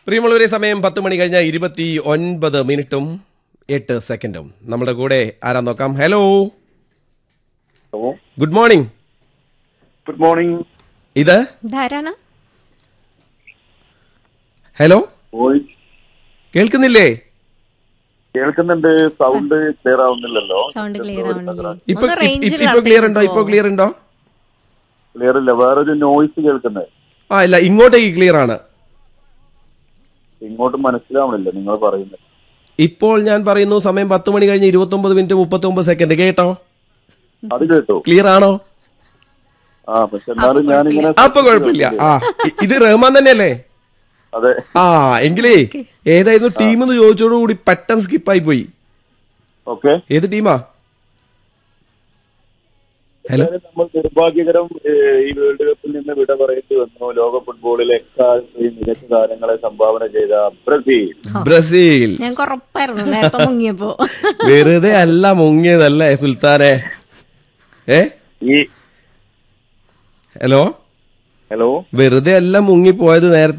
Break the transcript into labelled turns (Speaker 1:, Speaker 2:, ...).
Speaker 1: പ്രിയമുള്ളവരെ സമയം പത്ത് മണി കഴിഞ്ഞ ഇരുപത്തി ഒൻപത് മിനിറ്റും എട്ട് സെക്കൻഡും നമ്മുടെ കൂടെ ആരാ നോക്കാം hello
Speaker 2: hello
Speaker 1: good morning
Speaker 2: good morning
Speaker 1: ഇത്
Speaker 3: ധാരാണ്
Speaker 1: ഹലോ
Speaker 2: ഓയ്
Speaker 1: കേൾക്കുന്നില്ലേ
Speaker 2: കേൾക്കുന്നുണ്ട് സൗണ്ട് ക്ലിയർ ആവുന്നില്ലല്ലോ
Speaker 3: സൗണ്ട് ക്ലിയർ ആവണില്ലേ
Speaker 1: ഇപ്പൊ
Speaker 3: ഒന്ന് റേഞ്ചിൽ
Speaker 1: ഇപ്പൊ ക്ലിയർ ഉണ്ടോ ഇപ്പൊ ക്ലിയർ ഉണ്ടോ
Speaker 2: ക്ലിയർ ഇല്ല വേറൊരു നോയ്സ് കേൾക്കുന്നത്
Speaker 1: ആ ഇല്ല ഇങ്ങോട്ടേക്ക് ക്ലിയർ ആണ്
Speaker 2: ഇങ്ങോട്ട് മനസ്സിലാവണില്ല നിങ്ങൾ പറയുന്നത്
Speaker 1: ഇപ്പോൾ ഞാൻ പറയുന്നു സമയം പത്ത് മണി കഴിഞ്ഞ് ഇരുപത്തി ഒമ്പത് മിനിറ്റ് മുപ്പത്തി ഒമ്പത് സെക്കൻഡ് കേട്ടോ
Speaker 2: അത് കേട്ടോ
Speaker 1: ക്ലിയർ ആണോ
Speaker 2: ആ പക്ഷെ എന്നാലും ഞാനിങ്ങനെ
Speaker 1: അപ്പൊ കുഴപ്പമില്ല ആ ഇ- ഇത് റഹ്മാൻ തന്നെയല്ലേ
Speaker 2: അതെ
Speaker 1: ആ എങ്കിലേ ഏതായിരുന്നു ടീം എന്ന് ചോദിച്ചോടുകൂടി പെട്ടെന്ന് സ്കിപ്പായി പോയി
Speaker 2: ഓക്കെ
Speaker 1: ഏത് ടീമാ ഹലോ
Speaker 2: നമ്മൾ നിർഭാഗ്യകരം ഏഹ്, ഈ വേൾഡ് കപ്പിൽ നിന്ന് വിട പറയേണ്ടി വന്നു ലോക ഫുട്ബോളിലെ എക്കാലത്തെയും മികച്ച താരങ്ങളെ സംഭാവന ചെയ്ത ബ്രസീൽ
Speaker 1: ബ്രസീൽ
Speaker 3: ഞങ്ങൾക്ക് ഉറപ്പായിരുന്നു നേരത്തെ മുങ്ങിയപ്പോ
Speaker 1: വെറുതെ അല്ല മുങ്ങിയതല്ലേ സുൽത്താനെ ഏ
Speaker 2: ഈ
Speaker 1: ഹലോ
Speaker 2: ഹലോ
Speaker 1: വെറുതെ അല്ല മുങ്ങിപ്പോയത് നേരത്തെ